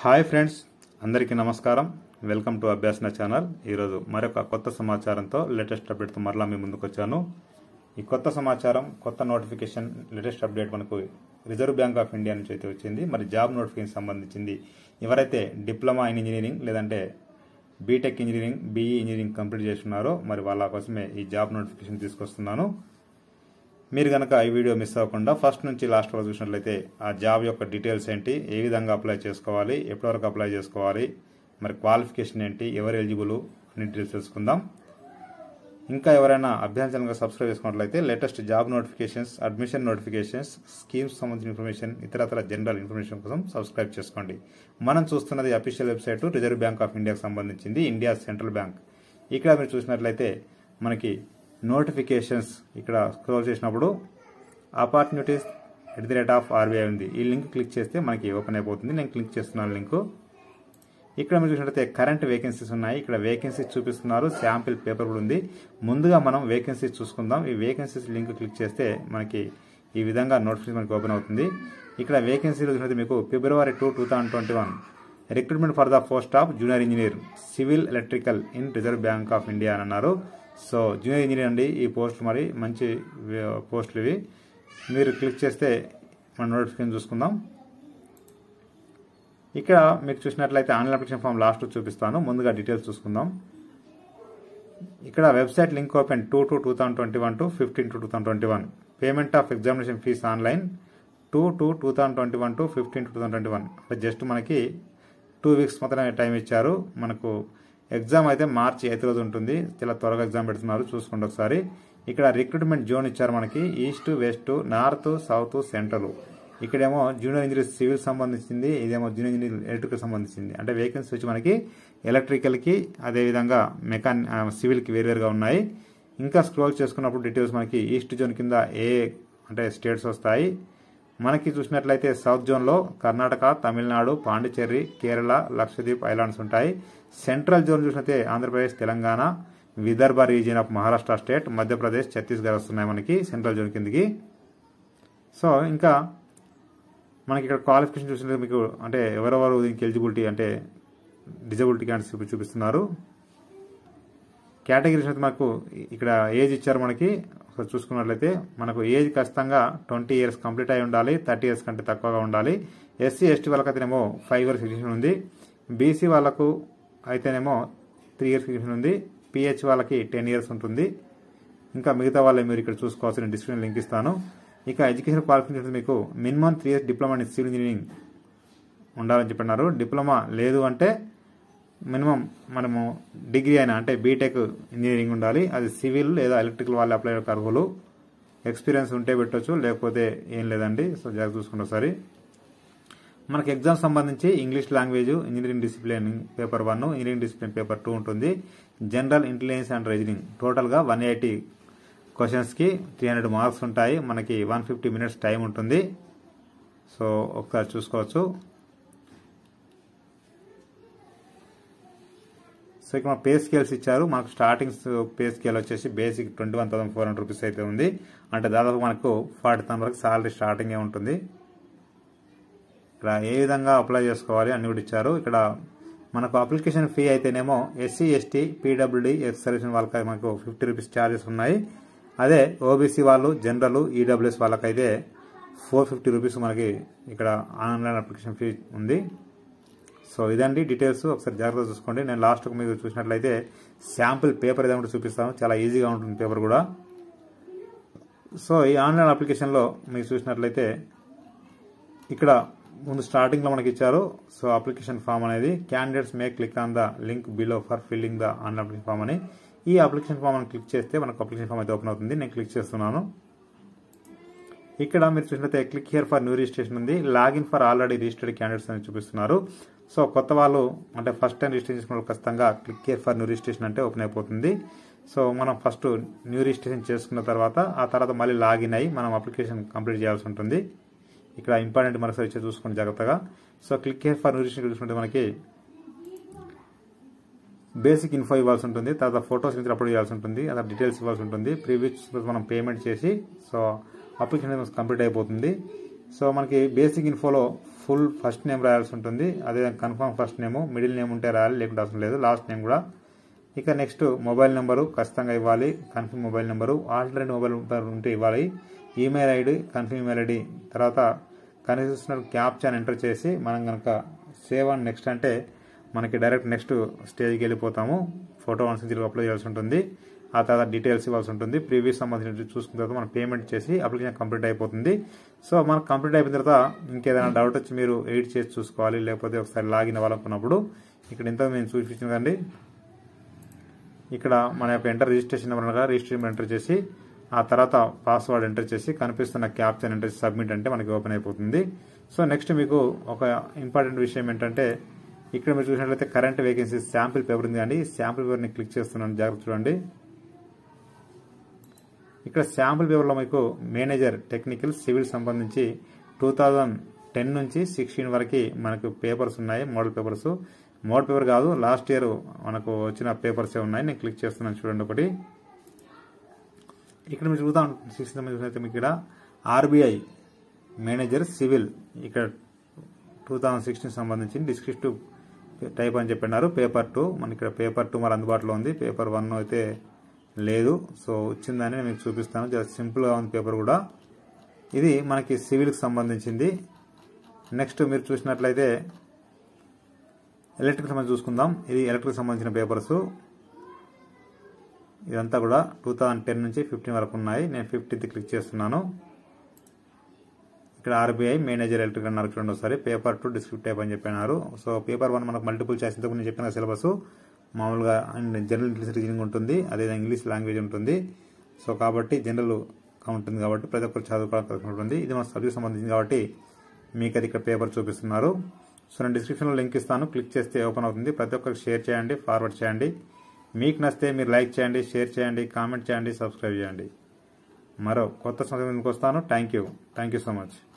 hi friends అందరికీ నమస్కారం welcome to అభ్యాసన channel ఈరోజు మరొక కొత్త సమాచారంతో లేటెస్ట్ అప్డేట్తో మరలా మీ ముందుకు వచ్చాను ఈ కొత్త సమాచారం కొత్త నోటిఫికేషన్ లేటెస్ట్ అప్డేట్ మనకు రిజర్వ్ బ్యాంక్ ఆఫ్ ఇండియా నుంచి అయితే వచ్చింది మరి జాబ్ నోటిఫికేషన్ సంబంధించింది ఎవరైతే డిప్లొమా ఇన్ ఇంజనీరింగ్ లేదంటే BTech engineering BE engineering complete చేస్తున్నారో మరి వాళ్ళ కోసమే ఈ జాబ్ నోటిఫికేషన్ తీసుకొస్తున్నాను మీరు కనుక ఈ వీడియో మిస్ అవ్వకుండా ఫస్ట్ నుంచి లాస్ట్ వరకు చూసినట్లయితే ఆ జాబ్ యొక్క డీటెయిల్స్ ఏంటి ఏ విధంగా అప్లై చేసుకోవాలి ఎప్పటివరకు అప్లై చేసుకోవాలి మరి క్వాలిఫికేషన్ ఏంటి ఎవరు ఎలిజిబుల్ అన్ని డీటెయిల్స్ తెలుసుకుందాం ఇంకా ఎవరైనా అభ్యర్థులుగా సబ్స్క్రైబ్ చేసుకున్నట్లయితే latest job notifications admission notifications schemes సంబంధించిన ఇన్ఫర్మేషన్ ఇతరతర జనరల్ ఇన్ఫర్మేషన్ కోసం సబ్స్క్రైబ్ చేసుకోండి మనం చూస్తున్నది official website reserve bank of ఇండియాకి సంబంధించింది ఇండియా సెంట్రల్ బ్యాంక్ ఇక్కడ మీరు చూసినట్లయితే మనకి నోటిఫికేషన్స్ ఇక్కడ స్క్రోల్ చేసినప్పుడు opportunities at the rate of RBI ఉంది ఈ లింక్ క్లిక్ చేస్తే మనకి ఓపెన్ అయిపోతుంది నేను క్లిక్ చేస్తున్నాను లింకు ఇక్కడ మీరు చూసినట్లయితే కరెంట్ వేకెన్సీస్ ఉన్నాయి ఇక్కడ వేకెన్సీస్ చూపిస్తున్నారు శాంపిల్ పేపర్ కూడా ఉంది ముందుగా మనం వేకెన్సీస్ చూసుకుందాం ఈ వేకెన్సీస్ లింక్ క్లిక్ చేస్తే మనకి ఈ విధంగా నోటిఫికేషన్ మనకి ఓపెన్ అవుతుంది ఇక్కడ వేకెన్సీలు చూసినట్టు మీకు February two two thousand twenty one recruitment for the post of junior engineer civil electrical in reserve bank of India అని అన్నారు సో జూనియర్ ఇంజనీర్ అండి ఈ పోస్ట్ మరి మంచి పోస్టులు ఇవి మీరు క్లిక్ చేస్తే మన నోటిఫికేషన్ చూసుకుందాం ఇక్కడ మీకు చూసినట్లయితే ఆన్లైన్ అప్లికేషన్ ఫామ్ లాస్ట్ చూపిస్తాను ముందుగా డీటెయిల్స్ చూసుకుందాం ఇక్కడ website link open two to two thousand twenty one to fifteen to two thousand twenty one payment of examination fees online two to two thousand twenty one to fifteen to two thousand twenty one అంటే just మనకి two weeks మాత్రమే time ఇచ్చారు మనకు exam అయితే మార్చి eighth రోజు ఉంటుంది చాలా త్వరగా ఎగ్జామ్ పెడుతున్నారు చూసుకోండి ఒకసారి ఇక్కడ రిక్రూట్మెంట్ జోన్ ఇచ్చారు మనకి east west north south central ఇక్కడేమో జూనియర్ ఇంజనీర్ సివిల్ సంబంధించింది ఇదేమో జూనియర్ ఇంజనీర్ ఎలక్ట్రికల్ సంబంధించింది అంటే వేకెన్సీ వచ్చి మనకి ఎలక్ట్రికల్కి అదేవిధంగా మెకాన్ సివిల్కి వేరువేరుగా ఉన్నాయి ఇంకా స్క్రోల్ చేసుకున్నప్పుడు డీటెయిల్స్ మనకి ఈస్ట్ జోన్ కింద ఏ అంటే స్టేట్స్ వస్తాయి మనకి చూసినట్లయితే సౌత్ జోన్లో కర్ణాటక తమిళనాడు పాండిచ్చేరి కేరళ లక్షద్వీప్ ఐలాండ్స్ ఉంటాయి సెంట్రల్ జోన్ చూసినట్లయితే Andhra Pradesh Telangana Vidarbha region of Maharashtra state Madhya Pradesh Chhattisgarh వస్తున్నాయి మనకి సెంట్రల్ జోన్ కిందకి సో ఇంకా మనకి ఇక్కడ క్వాలిఫికేషన్ చూసినట్టు మీకు అంటే ఎవరెవరు దీనికి ఎలిజిబిలిటీ అంటే డిజబిలిటీ క్యాండిడేట్స్ చూపిస్తున్నారు కేటగిరీస్ అయితే మనకు ఇక్కడ ఏజ్ ఇచ్చారు మనకి ఒకసారి చూసుకున్నట్లయితే మనకు ఏజ్ ఖచ్చితంగా ట్వంటీ ఇయర్స్ కంప్లీట్ అయి ఉండాలి థర్టీ ఇయర్స్ కంటే తక్కువగా ఉండాలి ఎస్సీ ఎస్టీ వాళ్ళకైతేనేమో ఫైవ్ ఇయర్స్ ఎడ్యుకేషన్ ఉంది బీసీ వాళ్ళకు అయితేనేమో త్రీ ఇయర్స్ ఎడ్యుకేషన్ ఉంది పిహెచ్ వాళ్ళకి టెన్ ఇయర్స్ ఉంటుంది ఇంకా మిగతా వాళ్ళు మీరు ఇక్కడ చూసుకోవాల్సిన డిస్క్రిప్షన్ లింక్ ఇస్తాను ఇక ఎడ్యుకేషన్ క్వాలిఫికేషన్ మీకు minimum three years diploma in civil engineering ఉండాలని చెప్పినారు డిప్లొమా లేదు అంటే మినిమం మనము డిగ్రీ అయినా అంటే బీటెక్ ఇంజనీరింగ్ ఉండాలి అది సివిల్ లేదా ఎలక్ట్రికల్ వాళ్ళు అప్లై అర్హులు ఎక్స్పీరియన్స్ ఉంటే పెట్టొచ్చు లేకపోతే ఏం లేదండి సో జాగ్రత్త చూసుకుంటే ఒకసారి మనకి ఎగ్జామ్ సంబంధించి English language engineering discipline paper one engineering discipline paper two ఉంటుంది జనరల్ ఇంటెలిజెన్స్ అండ్ రీజనింగ్ టోటల్గా వన్ ఎయిటీ క్వశ్చన్స్కి త్రీ హండ్రెడ్ మార్క్స్ ఉంటాయి మనకి వన్ ఫిఫ్టీ మినిట్స్ టైం ఉంటుంది సో ఒకసారి చూసుకోవచ్చు సో ఇక్కడ పే స్కేల్స్ ఇచ్చారు మనకు స్టార్టింగ్ పే స్కేల్ వచ్చేసి basic twenty one thousand four hundred rupees అయితే ఉంది అంటే దాదాపు మనకు ఫార్టీ థౌసండ్ వరకు సాలరీ స్టార్టింగే ఉంటుంది ఇక్కడ ఏ విధంగా అప్లై చేసుకోవాలి అన్ని కూడా ఇచ్చారు ఇక్కడ మనకు అప్లికేషన్ ఫీ అయితేనేమో SC ST PWD ex service వాళ్ళకి మనకు ఫిఫ్టీ రూపీస్ ఛార్జెస్ ఉన్నాయి అదే ఓబీసీ వాళ్ళు జనరల్ ఈడబ్ల్యూఎస్ వాళ్ళకైతే ఫోర్ ఫిఫ్టీ రూపీస్ మనకి ఇక్కడ ఆన్లైన్ అప్లికేషన్ ఫీ ఉంది సో ఇదండి డీటెయిల్స్ ఒకసారి జాగ్రత్తగా చూసుకోండి నేను లాస్ట్కి మీరు చూసినట్లయితే శాంపుల్ పేపర్ ఏదైనా కూడా చూపిస్తాను చాలా ఈజీగా ఉంటుంది పేపర్ కూడా సో ఈ ఆన్లైన్ అప్లికేషన్లో మీరు చూసినట్లయితే ఇక్కడ ముందు స్టార్టింగ్లో మనకి ఇచ్చారు సో అప్లికేషన్ ఫామ్ అనేది candidates may click on the link below for filling the online application form అని ఈ అప్లికేషన్ ఫామ్ అని క్లిక్ చేస్తే మనకు అప్లికేషన్ ఫామ్ అయితే ఓపెన్ అవుతుంది నేను క్లిక్ చేస్తున్నాను ఇక్కడ మీరు చూసినట్లయితే click here for new registration ఉంది login for already registered candidates అని చూపిస్తున్నారు సో కొత్త వాళ్ళు అంటే ఫస్ట్ టైం రిజిస్ట్రేషన్ చేసుకున్న ఖచ్చితంగా click here for new registration అంటే ఓపెన్ అయిపోతుంది సో మనం ఫస్ట్ న్యూ రిజిస్ట్రేషన్ చేసుకున్న తర్వాత ఆ తర్వాత మళ్ళీ లాగిన్ అయ్యి మనం అప్లికేషన్ కంప్లీట్ చేయాల్సి ఉంటుంది ఇక్కడ ఇంపార్టెంట్ మరోసారి ఇచ్చే చూసుకోండి జాగ్రత్తగా so click here for new registration చూసుకుంటే మనకి బేసిక్ ఇన్ఫో ఇవ్వాల్సి ఉంటుంది తర్వాత ఫోటోస్ నుంచి అప్లోడ్ చేయాల్సి ఉంటుంది అలా డీటెయిల్స్ ఇవ్వాల్సి ఉంటుంది ప్రీవియస్ మనం పేమెంట్ చేసి సో అప్లికేషన్ కంప్లీట్ అయిపోతుంది సో మనకి బేసిక్ ఇన్ఫోలో ఫుల్ ఫస్ట్ నేమ్ రాయాల్సి ఉంటుంది అదే confirm first name middle name ఉంటే రాయాలి లేకుంటే అవసరం లేదు లాస్ట్ నేమ్ కూడా ఇక నెక్స్ట్ మొబైల్ నెంబరు ఖచ్చితంగా ఇవ్వాలి confirm mobile number alternate mobile number ఉంటే ఇవ్వాలి email ID confirm email ID తర్వాత కనిపిస్తున్న క్యాప్చాన్ ఎంటర్ చేసి మనం కనుక సేవ్ అండ్ నెక్స్ట్ అంటే మనకి డైరెక్ట్ నెక్స్ట్ స్టేజ్కి వెళ్ళిపోతాము ఫోటో వన్ సిక్స్టీ అప్లోడ్ చేయాల్సి ఉంటుంది ఆ తర్వాత డీటెయిల్స్ ఇవ్వాల్సి ఉంటుంది ప్రీవియస్ సంబంధించిన చూసుకున్న తర్వాత మనం పేమెంట్ చేసి అప్లికేషన్ కంప్లీట్ అయిపోతుంది సో మనకు కంప్లీట్ అయిపోయిన తర్వాత ఇంకేదైనా డౌట్ వచ్చి మీరు ఎడిట్ చేసి చూసుకోవాలి లేకపోతే ఒకసారి లాగిన్ అవ్వాలనుకున్నప్పుడు ఇక్కడ ఇంత మేము చూపించింది కండి ఇక్కడ మన యొక్క ఎంటర్ రిజిస్ట్రేషన్ నెంబర్ అనగా రిజిస్ట్రేషన్ ఎంటర్ చేసి ఆ తర్వాత పాస్వర్డ్ ఎంటర్ చేసి కనిపిస్తున్న క్యాప్చర్ ఎంటర్ చేసి సబ్మిట్ అంటే మనకి ఓపెన్ అయిపోతుంది సో నెక్స్ట్ మీకు ఒక ఇంపార్టెంట్ విషయం ఏంటంటే ఇక్కడ మీరు చూసినట్లయితే కరెంట్ వేకెన్సీ శాంపిల్ పేపర్ ఉంది అండి శాంపిల్ పేపర్ని క్లిక్ చేస్తున్నాను జాగ్రత్త చూడండి ఇక్కడ శాంపుల్ పేపర్లో మీకు మేనేజర్ టెక్నికల్ సివిల్ సంబంధించి టూ థౌజండ్ టెన్ నుంచి సిక్స్టీన్ వరకు మనకు పేపర్స్ ఉన్నాయి మోడల్ పేపర్స్ మోడల్ పేపర్ కాదు లాస్ట్ ఇయర్ మనకు వచ్చిన పేపర్సే ఉన్నాయి నేను క్లిక్ చేస్తున్నాను చూడండి ఒకటి ఇక్కడ మీరు చూద్దాం సిక్స్టీన్ చూసినట్లయితే మీకు ఇక్కడ ఆర్బీఐ మేనేజర్ సివిల్ ఇక్కడ టూ థౌజండ్ సిక్స్టీన్ సంబంధించి డిస్క్రిప్టివ్ టైప్ అని చెప్పినారు పేపర్ టూ మనకి ఇక్కడ పేపర్ టూ మరి అందుబాటులో ఉంది పేపర్ వన్ అయితే లేదు సో వచ్చిందని నేను మీకు చూపిస్తాను జస్ట్ సింపుల్గా ఉంది పేపర్ కూడా ఇది మనకి సివిల్కి సంబంధించింది నెక్స్ట్ మీరు చూసినట్లయితే ఎలక్ట్రిక్ సంబంధించి చూసుకుందాం ఇది ఎలక్ట్రిక్ సంబంధించిన పేపర్స్ ఇదంతా కూడా టూ థౌజండ్ టెన్ నుంచి ఫిఫ్టీన్ వరకు ఉన్నాయి నేను ఫిఫ్టీన్త్ క్లిక్ చేస్తున్నాను ఇక్కడ ఆర్బీఐ మేనేజర్ ఎలక్ట్రిక్ అన్నారు చూడండి ఒకసారి పేపర్ టూ డిస్క్రిప్ట్ టైప్ అని చెప్పినారు సో పేపర్ వన్ మనకు మల్టిపుల్ చాయిస్ ఇంతకు నేను చెప్పిన సిలబస్ మామూలుగా అండ్ జనరల్ ఇంగ్లీష్ రీజనింగ్ ఉంటుంది అదే ఇంగ్లీష్ లాంగ్వేజ్ ఉంటుంది సో కాబట్టి జనరల్ ఉంటుంది కాబట్టి ప్రతి ఒక్కరు చదువుకోవాల్సి ఉంటుంది ఇది మన సబ్జెక్ట్ సంబంధించింది కాబట్టి మీకు అది ఇక్కడ పేపర్ చూపిస్తున్నారు సో నేను డిస్క్రిప్షన్లో లింక్ ఇస్తాను క్లిక్ చేస్తే ఓపెన్ అవుతుంది ప్రతి ఒక్కరికి షేర్ చేయండి ఫార్వర్డ్ చేయండి మీకు నచ్చితే మీరు లైక్ చేయండి షేర్ చేయండి కామెంట్ చేయండి సబ్స్క్రైబ్ చేయండి మరో కొత్త సంవత్సరం వస్తాను thank you thank you so much